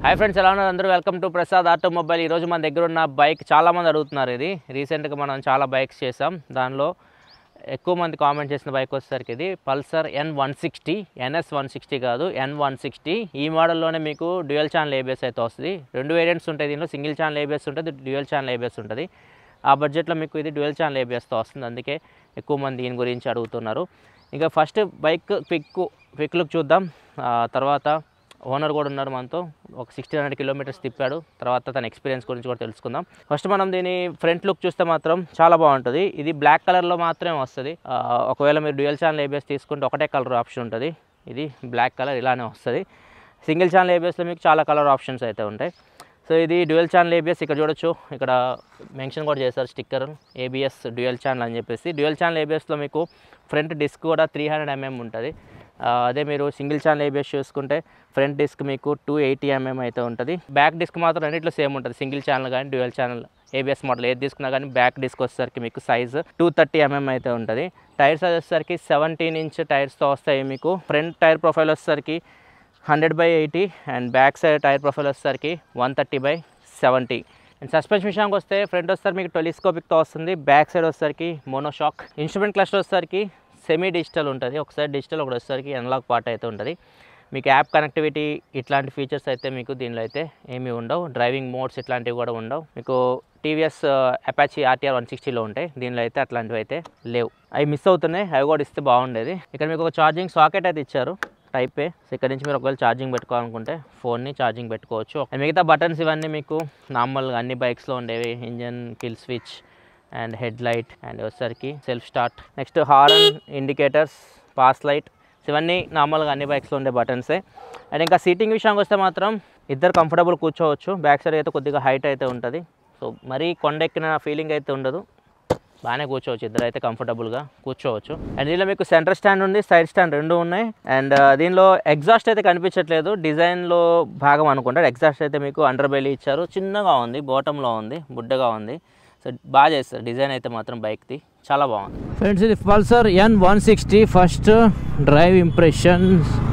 Hi friends ఎలా ఉన్నారు అందరూ వెల్కమ్ టు ప్రసాద్ ఆటోమొబైల్ ఈరోజు మన దగ్గర ఉన్న బైక్ చాలామంది అడుగుతున్నారు ఇది రీసెంట్గా మనం చాలా బైక్స్ చేసాం దానిలో ఎక్కువ మంది కామెంట్ చేసిన బైక్ వచ్చేసరికి ఇది Pulsar N one sixty NS one sixty కాదు ఎన్ వన్ సిక్స్టీ ఈ మోడల్లోనే మీకు డ్యూయల్ ఛానల్ ఏబిఎస్ అయితే వస్తుంది రెండు వేరియంట్స్ ఉంటాయి దీనిలో సింగిల్ ఛానల్ ఏబిఎస్ ఉంటుంది డ్యూయల్ ఛానల్ ఏబిఎస్ ఉంటుంది ఆ బడ్జెట్లో మీకు ఇది డ్యూయల్ ఛానల్ ఏబిఎస్తో వస్తుంది అందుకే ఎక్కువ మంది దీని గురించి అడుగుతున్నారు ఇంకా first bike quick quick look చూద్దాం ఆ తర్వాత ఓనర్ కూడా ఉన్నారు మనతో ఒక సిక్స్టీన్ హండ్రెడ్ కిలోమీటర్స్ తిప్పాడు తర్వాత తన ఎక్స్పీరియన్స్ గురించి కూడా తెలుసుకుందాం ఫస్ట్ మనం దీని ఫ్రంట్ లుక్ చూస్తే మాత్రం చాలా బాగుంటుంది ఇది బ్లాక్ కలర్లో మాత్రమే వస్తుంది ఆ, ఒకవేళ మీరు డ్యూయల్ ఛానల్ ఏబిఎస్ తీసుకుంటే ఒకటే కలర్ ఆప్షన్ ఉంటుంది ఇది బ్లాక్ కలర్ ఇలానే వస్తుంది సింగిల్ ఛానల్ ఏబిఎస్లో మీకు చాలా కలర్ ఆప్షన్స్ అయితే ఉంటాయి సో ఇది డ్యూయల్ ఛానల్ ఏబిఎస్ ఇక్కడ చూడొచ్చు ఇక్కడ మెన్షన్ కూడా చేశారు స్టిక్కర్ ఏబిఎస్ డ్యూయల్ ఛానల్ అని చెప్పేసి డ్యూయల్ ఛానల్ ఏబిఎస్లో మీకు ఫ్రంట్ డిస్క్ కూడా త్రీ హండ్రెడ్ ఎంఎం ఉంటుంది ఆ, అదే మీరు సింగిల్ ఛానల్ ఏబిఎస్ చూసుకుంటే ఫ్రంట్ డిస్క్ మీకు టూ ఎయిటీ ఎంఎం అయితే ఉంటుంది బ్యాక్ డిస్క్ మాత్రం రెండిట్లో సేమ్ ఉంటుంది సింగిల్ ఛానల్ కానీ డ్యూయల్ ఛానల్ ఏబిఎస్ మోడల్ ఏది తీసుకున్నా కానీ బ్యాక్ డిస్క్ వచ్చేసరికి మీకు సైజ్ టూ థర్టీ ఎంఎం అయితే ఉంటుంది టైర్ సైజ్ వచ్చేసరికి సెవెంటీన్ ఇంచ్ టైర్స్తో వస్తాయి మీకు ఫ్రంట్ టైర్ ప్రొఫైల్ వచ్చేసరికి hundred by eighty and back side tyre profile వచ్చేసరికి one thirty by seventy and suspension విషయానికి వస్తే ఫ్రంట్ వచ్చేసరికి మీకు టెలిస్కోపిక్తో వస్తుంది బ్యాక్ సైడ్ వచ్చేసరికి మోనోషాక్ ఇన్స్ట్రుమెంట్ క్లస్టర్ వచ్చేసరికి సెమీ డిజిటల్ ఉంటుంది ఒకసారి డిజిటల్ ఒకటి వచ్చేసరికి ఎనలాగ్ పార్ట్ అయితే ఉంటుంది మీకు యాప్ కనెక్టివిటీ ఇట్లాంటి ఫీచర్స్ అయితే మీకు దీనిలో అయితే ఏమీ ఉండవు డ్రైవింగ్ మోడ్స్ ఇట్లాంటివి కూడా ఉండవు మీకు టీవీఎస్ అపాచీ ఆర్టీఆర్ వన్ సిక్స్టీలో ఉంటాయి దీనిలో అయితే అట్లాంటివి అయితే లేవు అవి మిస్ అవుతున్నాయి అవి కూడా ఇస్తే బాగుండేది ఇక్కడ మీకు ఒక ఛార్జింగ్ సాకెట్ అయితే ఇచ్చారు టైప్ ఏ సో ఇక్కడ నుంచి మీరు ఒకవేళ ఛార్జింగ్ పెట్టుకోవాలనుకుంటే ఫోన్ని ఛార్జింగ్ పెట్టుకోవచ్చు అండ్ మిగతా బటన్స్ ఇవన్నీ మీకు నార్మల్గా అన్ని బైక్స్లో ఉండేవి engine kill switch and head light and వచ్చేసరికి self start next horn indicators pass light ఇవన్నీ నార్మల్గా అన్ని బైక్స్లో ఉండే బటన్సే అండ్ ఇంకా సీటింగ్ విషయానికి వస్తే మాత్రం ఇద్దరు కంఫర్టబుల్ కూర్చోవచ్చు బ్యాక్ సైడ్ అయితే కొద్దిగా హైట్ అయితే ఉంటుంది సో మరీ కొండెక్కిన ఫీలింగ్ అయితే ఉండదు బాగానే కూర్చోవచ్చు ఇద్దరు అయితే కంఫర్టబుల్గా కూర్చోవచ్చు అండ్ దీనిలో మీకు సెంటర్ స్టాండ్ ఉంది సైడ్ స్టాండ్ రెండు ఉన్నాయి అండ్ దీనిలో ఎగ్జాస్ట్ అయితే కనిపించట్లేదు డిజైన్లో భాగం అనుకుంటారు ఎగ్జాస్ట్ అయితే మీకు అండర్ బెల్లి ఇచ్చారు చిన్నగా ఉంది బాటంలో ఉంది బుడ్డగా ఉంది సో బాగా చేస్తారు డిజైన్ అయితే మాత్రం బైక్ది చాలా బాగుంది ఫ్రెండ్స్ ఇది Pulsar N one sixty first drive impression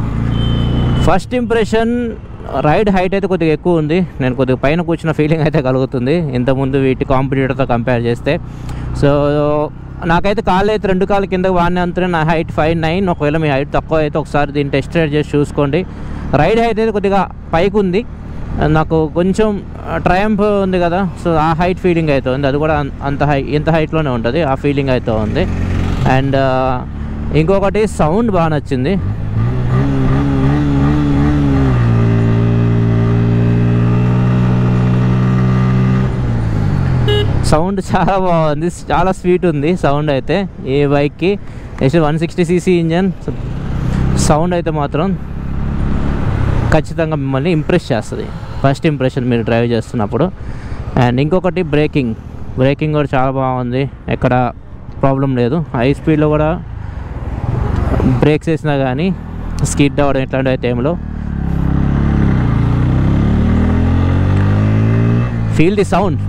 first impression ride height అయితే కొద్దిగా ఎక్కువ ఉంది నేను కొద్దిగా పైన కూర్చున్న ఫీలింగ్ అయితే కలుగుతుంది ఇంతకుముందు వీటి కాంపిటీటర్తో కంపేర్ చేస్తే సో నాకైతే కాళ్ళు అయితే రెండు కాళ్ళ కింద వాడిన అంతనే నా హైట్ ఫైవ్ నైన్ ఒకవేళ మీ హైట్ తక్కువ అయితే ఒకసారి దీన్ని టెస్ట్ రైడ్ చేసి చూసుకోండి రైడ్ హైట్ అయితే కొద్దిగా పైకి ఉంది నాకు కొంచెం ట్రయంఫ్ ఉంది కదా సో ఆ హైట్ ఫీలింగ్ అయితే ఉంది అది కూడా అం- అంత హై ఇంత హైట్లోనే ఉంటుంది ఆ ఫీలింగ్ అయితే ఉంది అండ్ ఇంకొకటి సౌండ్ బాగా నచ్చింది సౌండ్ చాలా బాగుంది చాలా స్వీట్ ఉంది సౌండ్ అయితే ఈ బైక్కి next one sixty CC engine sound అయితే మాత్రం ఖచ్చితంగా మిమ్మల్ని ఇంప్రెస్ చేస్తుంది ఫస్ట్ ఇంప్రెషన్ మీరు డ్రైవ్ చేస్తున్నప్పుడు అండ్ ఇంకొకటి బ్రేకింగ్ బ్రేకింగ్ కూడా చాలా బాగుంది ఎక్కడ ప్రాబ్లం లేదు హై స్పీడ్లో కూడా బ్రేక్స్ వేసినా కానీ స్కిడ్ అవ్వడం ఇట్లాంటివి అయితే ఏమిలో feel the sound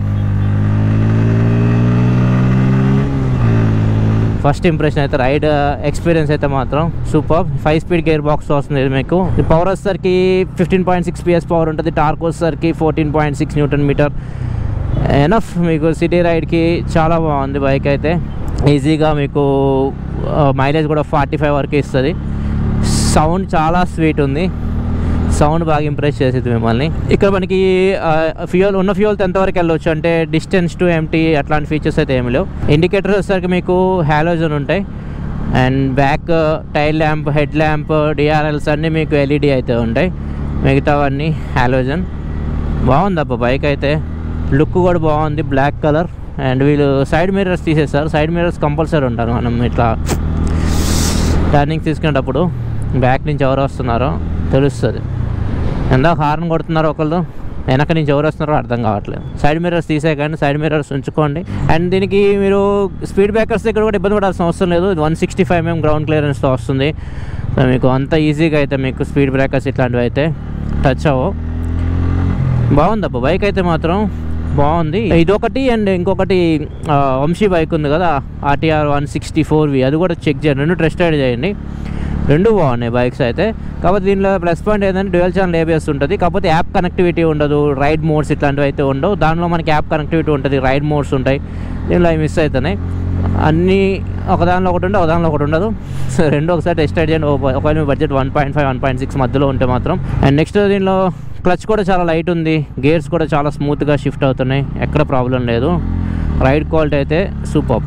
first impression అయితే రైడ్ ఎక్స్పీరియన్స్ అయితే మాత్రం super five speed gear box వస్తుంది ఇది మీకు పవర్ వచ్చేసరికి fifteen point six PS power ఉంటుంది టార్క్ వచ్చేసరికి fourteen point six newton meter enough మీకు సిటీ రైడ్కి చాలా బాగుంది బైక్ అయితే ఈజీగా మీకు మైలేజ్ కూడా ఫార్టీ ఫైవ్ వరకు ఇస్తుంది సౌండ్ చాలా స్వీట్ ఉంది సౌండ్ బాగా ఇంప్రెస్ చేసేది మిమ్మల్ని ఇక్కడ మనకి ఫ్యూయల్ ఉన్న ఫ్యూయల్తో ఎంతవరకు వెళ్ళొచ్చు అంటే డిస్టెన్స్ టు ఎంటీ అట్లాంటి ఫీచర్స్ అయితే ఏమి లేవు ఇండికేటర్ వచ్చేసరికి మీకు హ్యాలోజన్ ఉంటాయి and back tail lamp head lamp DRLs అన్నీ మీకు ఎల్ఈడి అయితే ఉంటాయి మిగతావన్నీ హ్యాలోజన్ బాగుంది అబ్బా బైక్ అయితే లుక్ కూడా బాగుంది బ్లాక్ కలర్ అండ్ వీళ్ళు సైడ్ మిర్రర్స్ తీసేస్తారు సైడ్ మిర్రర్స్ కంపల్సరీ ఉంటారు మనం ఇట్లా టర్నింగ్ తీసుకునేటప్పుడు బ్యాక్ నుంచి ఎవరు వస్తున్నారో తెలుస్తుంది ఎందాక హార్న్ కొడుతున్నారు ఒకళ్ళు వెనక నుంచి ఎవరు వస్తున్నారో అర్థం కావట్లేదు సైడ్ మిర్రర్స్ తీసేయకండి సైడ్ మిర్రర్స్ ఉంచుకోండి అండ్ దీనికి మీరు స్పీడ్ బ్రేకర్స్ దగ్గర కూడా ఇబ్బంది పడాల్సిన అవసరం లేదు one sixty five mm ground క్లియరెన్స్తో వస్తుంది సో మీకు అంత ఈజీగా అయితే మీకు స్పీడ్ బ్రేకర్స్ ఇట్లాంటివి అయితే టచ్ అవ్వవు బాగుంది అబ్బా బైక్ అయితే మాత్రం బాగుంది ఇదొకటి అండ్ ఇంకొకటి ఆ, వంశీ బైక్ ఉంది కదా RTR one sixty four V అది కూడా చెక్ చేయండి రెండు టెస్ట్ రైడ్ చేయండి రెండు బాగున్నాయి బైక్స్ అయితే కాకపోతే దీనిలో ప్లస్ పాయింట్ ఏంటంటే డ్యూయల్ ఛానల్ ఏబిఎస్ ఉంటుంది కాకపోతే యాప్ కనెక్టివిటీ ఉండదు రైడ్ మోడ్స్ ఇట్లాంటివి అయితే ఉండవు దానిలో మనకి యాప్ కనెక్టివిటీ ఉంటుంది రైడ్ మోడ్స్ ఉంటాయి దీనిలో అవి మిస్ అవుతున్నాయి అన్నీ ఒక దానిలో ఒకటి ఉంటే ఒక దానిలో ఒకటి ఉండదు సో రెండు ఒకసారి టెస్ట్ చేయండి ఒక- ఒకవేళ మీ budget one point five one point six మధ్యలో ఉంటే మాత్రం అండ్ నెక్స్ట్ దీనిలో క్లచ్ కూడా చాలా లైట్ ఉంది గేర్స్ కూడా చాలా స్మూత్గా షిఫ్ట్ అవుతున్నాయి ఎక్కడ ప్రాబ్లం లేదు రైడ్ క్వాలిటీ అయితే సూపర్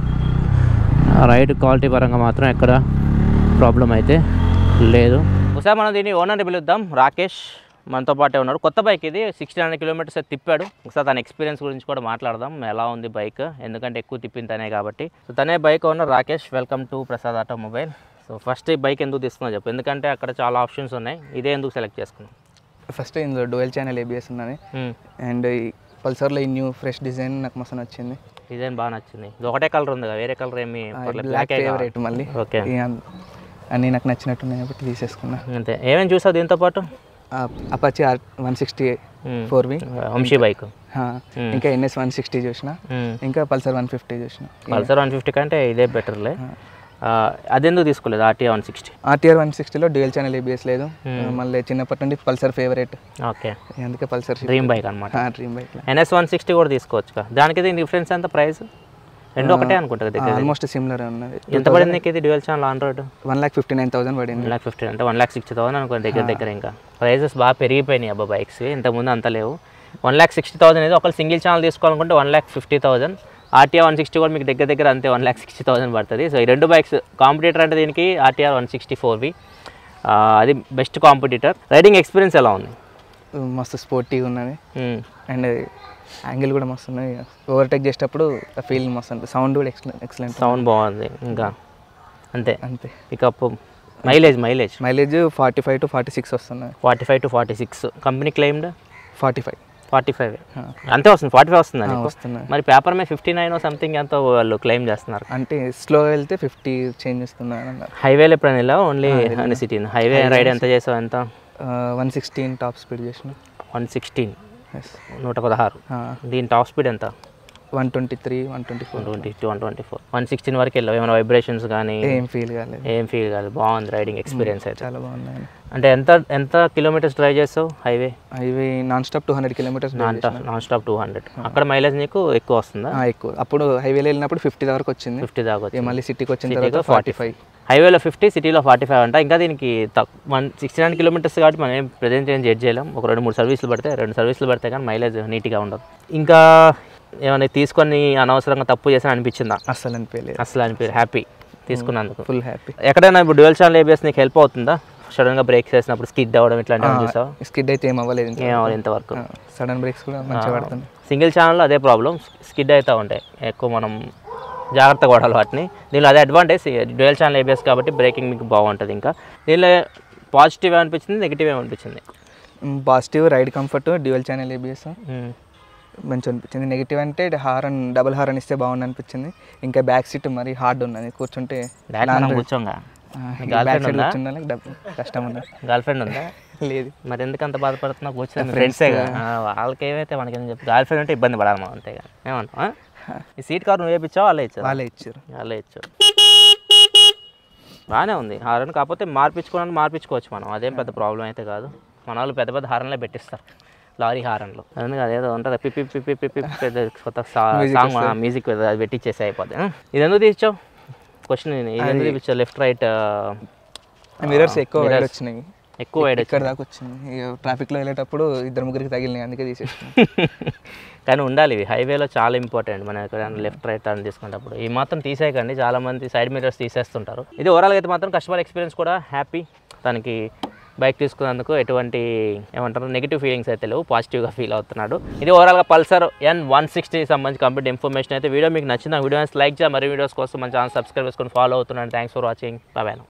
రైడ్ క్వాలిటీ పరంగా మాత్రం ఎక్కడ ప్రాబ్లం అయితే లేదు ఒకసారి మనం దీన్ని ఓనర్ని పిలుద్దాం రాకేష్ మనతో పాటే ఉన్నాడు కొత్త బైక్ ఇది సిక్స్టీ హండ్రెడ్ కిలోమీటర్స్ అయితే తిప్పాడు ఒకసారి తన ఎక్స్పీరియన్స్ గురించి కూడా మాట్లాడదాం ఎలా ఉంది బైక్ ఎందుకంటే ఎక్కువ తిప్పింది తనే కాబట్టి సో తనే bike owner Rakesh welcome to Prasad automobile so first ఈ బైక్ ఎందుకు తీసుకున్నావు చెప్పు ఎందుకంటే అక్కడ చాలా ఆప్షన్స్ ఉన్నాయి ఇదే ఎందుకు సెలెక్ట్ చేసుకున్నావు ఫస్ట్ ఇందులో డువెల్ ఛానల్ ఏబిఎస్ ఉన్నది అండ్ ఈ పల్సర్లో ఈ న్యూ ఫ్రెష్ డిజైన్ నాకు మస్తు నచ్చింది డిజైన్ బాగా నచ్చింది ఇది ఒకటే కలర్ ఉంది కదా వేరే కలర్ ఏమి బ్లాక్ ఫేవరెట్ మళ్ళీ ఓకే ఈ అన్- అన్నీ నాకు నచ్చినట్టున్నాయి కాబట్టి తీసేసుకున్నా అంతే ఏమేమి చూసావు దీంతో పాటు అపాచి ఆర్ వన్ సిక్స్టీ మ్మ్. ఫోర్ వి వంశీ బైక్ ఇంకా ఎన్ఎస్ వన్ సిక్స్టీ చూసిన ఇంకా పల్సర్ వన్ ఫిఫ్టీ చూసిన పల్సర్ వన్ ఫిఫ్టీ కంటే ఇదే బెటర్లే అదెందుకు తీసుకోలేదు RTR one sixty RTR one సిక్స్టీలో డ్యూయల్ ఛానల్ ఏబిఎస్ లేదు మళ్ళీ చిన్నప్పటి నుండి పల్సర్ ఫేవరెట్ ఓకే అందుకే పల్సర్ డ్రీమ్ బైక్ అనమాట dream bike NS one sixty కూడా తీసుకోవచ్చు దానికి దీని డిఫరెన్స్ ఎంత ప్రైస్ రెండు ఒకటే అనుకుంటా దగ్గర ఆల్మోస్ట్ సిమిలర్ ఉన్నది ఎంత పడింది నీకు ఇది dual channel on road one lakh fifty nine thousand పడింది వన్ ల్యాక్ ఫిఫ్టీ అంటే వన్ ల్యాక్ సిక్స్టీ థౌసండ్ అనుకోండి దగ్గర దగ్గర ఇంకా ప్రైసెస్ బాగా పెరిగిపోయినాయి అబ్బా బైక్స్ ఇంతకుముందు అంత లేవు వన్ ల్యాక్ సిక్స్టీ థౌసండ్ అనేది ఒకళ్ళు సింగిల్ ఛానల్ తీసుకోవాలనుకుంటే one lakh fifty thousand RTR one sixty కూడా మీకు దగ్గర దగ్గర అంతే వన్ ల్యాక్ సిక్స్టీ థౌసండ్ పడుతుంది సో ఈ రెండు బైక్స్ కాంపిటీటర్ అంటే దీనికి ఆర్టీఆర్ వన్ సిక్స్టీ ఫోర్వి అది బెస్ట్ కాంపిటీటర్ రైడింగ్ ఎక్స్పీరియన్స్ ఎలా ఉంది మస్తు స్పోర్టీగా ఉన్నది మ్మ్. అండ్ యాంగిల్ కూడా మస్తు ఉన్నది ఓవర్టేక్ చేసేటప్పుడు ఫీల్ మస్తు ఉంటుంది సౌండ్ కూడా ఎక్సలెంట్ ఎక్సలెంట్ సౌండ్ బాగుంది ఇంకా అంతే అంతే pickup mileage mileage mileage forty five to forty six వస్తున్నది forty five to forty six company claimed forty five forty five అంతే వస్తుంది ఫార్టీ ఫైవ్ వస్తుంది నీకు వస్తున్నాయి మరి పేపర్ మీద ఫిఫ్టీ నైన్ సంథింగ్ ఎంతో వాళ్ళు క్లెయిమ్ చేస్తున్నారు అంటే స్లో వెళ్తే ఫిఫ్టీ చేంజ్ చేస్తున్నారు అన్నారు హైవేలో ఎప్పుడైనా వెళ్ళావు ఓన్లీ అన్ని సిటీ హైవే రైడ్ ఎంత చేసావు ఎంత వన్ సిక్స్టీన్ టాప్ స్పీడ్ చేసిన వన్ సిక్స్టీన్ ఎస్ నూట పదహారు దీని టాప్ స్పీడ్ ఎంత one twenty three one twenty four one twenty two one twenty four one sixteen వరకు వెళ్ళావు ఏమైనా వైబ్రేషన్స్ కానీ ఏం ఫీల్ కాలేదు ఏం ఫీల్ కాదు బాగుంది రైడింగ్ ఎక్స్పీరియన్స్ అయితే చాలా బాగున్నాయి అంటే ఎంత ఎంత కిలోమీటర్స్ డ్రైవ్ చేస్తావు highway highway non stop two hundred kilometres non non stop two hundred అక్కడ మైలేజ్ నీకు ఎక్కువ వస్తుందా ఎక్కువ అప్పుడు హైవేలో వెళ్ళినప్పుడు ఫిఫ్టీ వరకు వచ్చింది ఫిఫ్టీ దాకా ఇక వచ్చింది. మళ్ళీ సిటీకి వచ్చిన సిటీలో తర్వాత 45. ఫార్టీ ఫైవ్ హైవేలో ఫిఫ్టీ సిటీలో ఫార్టీ ఫైవ్ అంట ఇంకా దీనికి వన్ సిక్స్టీ నైన్ కిలోమీటర్స్ కాబట్టి మనం ఏం ప్రజెంట్ ఏం జడ్జ్ చేయలేం ఒక రెండు మూడు సర్వీసులు పడితే రెండు సర్వీసులు పడితే కానీ మైలేజ్ నీట్గా ఉండదు ఇంకా ఏమైనా తీసుకొని అనవసరంగా తప్పు చేసిన అనిపించిందా అస్సలు అనిపించలేదు అసలు అనిపి హ్యాపీ తీసుకున్నందుకు ఫుల్ హ్యాపీ ఎక్కడైనా ఇప్పుడు డ్యూయల్ ఛానల్ ఏబిఎస్ నీకు హెల్ప్ అవుతుందా సడన్గా బ్రేక్ చేసినప్పుడు స్కిడ్ అవ్వడం ఇట్లాంటివి చూసావు స్కిడ్ అయితే ఏం అవ్వలేదు ఇంకా ఏం అవ్వదు ఇంతవరకు సడన్ బ్రేక్స్ కూడా మంచిగా పడుతుంది సింగిల్ ఛానల్లో అదే ప్రాబ్లం స్కిడ్ అవుతూ ఉంటాయి ఎక్కువ మనం జాగ్రత్తగా వాడాలి వాటిని దీనిలో అదే అడ్వాంటేజ్ డ్యూయల్ ఛానల్ ఏబిఎస్ కాబట్టి బ్రేకింగ్ మీకు బాగుంటుంది ఇంకా దీనిలో పాజిటివ్ అనిపించింది నెగిటివ్ ఏమనిపించింది positive ride comfort dual channel ABS hmm. మంచిగా అనిపించింది నెగిటివ్ అంటే హారన్ డబుల్ హారన్ ఇస్తే బాగుంది అనిపించింది ఇంకా బ్యాక్ సీట్ మరి హార్డ్ ఉన్నది కూర్చుంటే బ్యాక్ మనం కూర్చోంగా బ్యాక్ సైడ్ కూర్చున్నా డబ్- కష్టం ఉన్నది గర్ల్ ఫ్రెండ్ ఉందా లేదు మరి ఎందుకు అంత బాధపడుతున్నావు కూర్చొని ఫ్రెండ్సే వాళ్ళకి ఏమైతే మనకి ఏం చెప్పి గర్ల్ ఫ్రెండ్ అంటే ఇబ్బంది పడాలి మనం అంతేగా ఏమంటావా ఈ సీట్ కవర్ నువ్వు వేయించావు వాళ్ళే ఇచ్చావు వాళ్ళే ఇచ్చారు వాళ్ళే ఇచ్చావు బాగానే ఉంది హారన్ కాకపోతే మార్పించుకోవడానికి మార్పించుకోవచ్చు మనం అదేం పెద్ద ప్రాబ్లం అయితే కాదు మన వాళ్ళు పెద్ద పెద్ద హారన్లే పెట్టిస్తారు లారీ హారన్లు అందుకే అదేదో ఉంటుంది పిప్పి పిప్పి పిప్పి పెద్ద కొత్త సాంగ్ మ్యూజిక్ అది పెట్టించేసి అయిపోద్ది ఆ? ఇది ఎందుకు తీర్చావు క్వశ్చన్ ఇది ఎందుకు తీపించావు లెఫ్ట్ రైట్ మిరర్స్ ఎక్కువ వైడ్ వచ్చినాయి ఎక్కువ వైడ్ ఇక్కడ దాకా వచ్చింది ఇక ట్రాఫిక్లో వెళ్ళేటప్పుడు ఇద్దరు ముగ్గురికి తగిలినాయి అందుకే తీసేసాను కానీ ఉండాలి ఇవి హైవేలో చాలా ఇంపార్టెంట్ మనం ఎక్కడైనా లెఫ్ట్ రైట్ టర్న్ తీసుకునేటప్పుడు ఈ మాత్రం తీసేయకండి చాలా మంది సైడ్ మిరర్స్ తీసేస్తుంటారు ఇది ఓవరాల్గా అయితే మాత్రం కస్టమర్ ఎక్స్పీరియన్స్ కూడా హ్యాపీ తనకి బైక్ తీసుకున్నందుకు ఎటువంటి ఏమంటారు నెగిటివ్ ఫీలింగ్స్ అయితే లేవు పాజిటివ్గా ఫీల్ అవుతున్నాడు ఇది ఓవరాల్గా పల్సర్ ఎన్ వన్ సిక్స్టీ సంబంధించి కంప్లీట్ ఇన్ఫర్మేషన్ అయితే వీడియో మీకు నచ్చిన వీడియోస్ లైక్ చేయాలి మరి వీడియోస్ కోసం మన ఛానల్ సబ్స్క్రైబ్ చేసుకొని ఫాలో అవుతున్నాను థ్యాంక్స్ ఫర్ వాచింగ్ బాయ్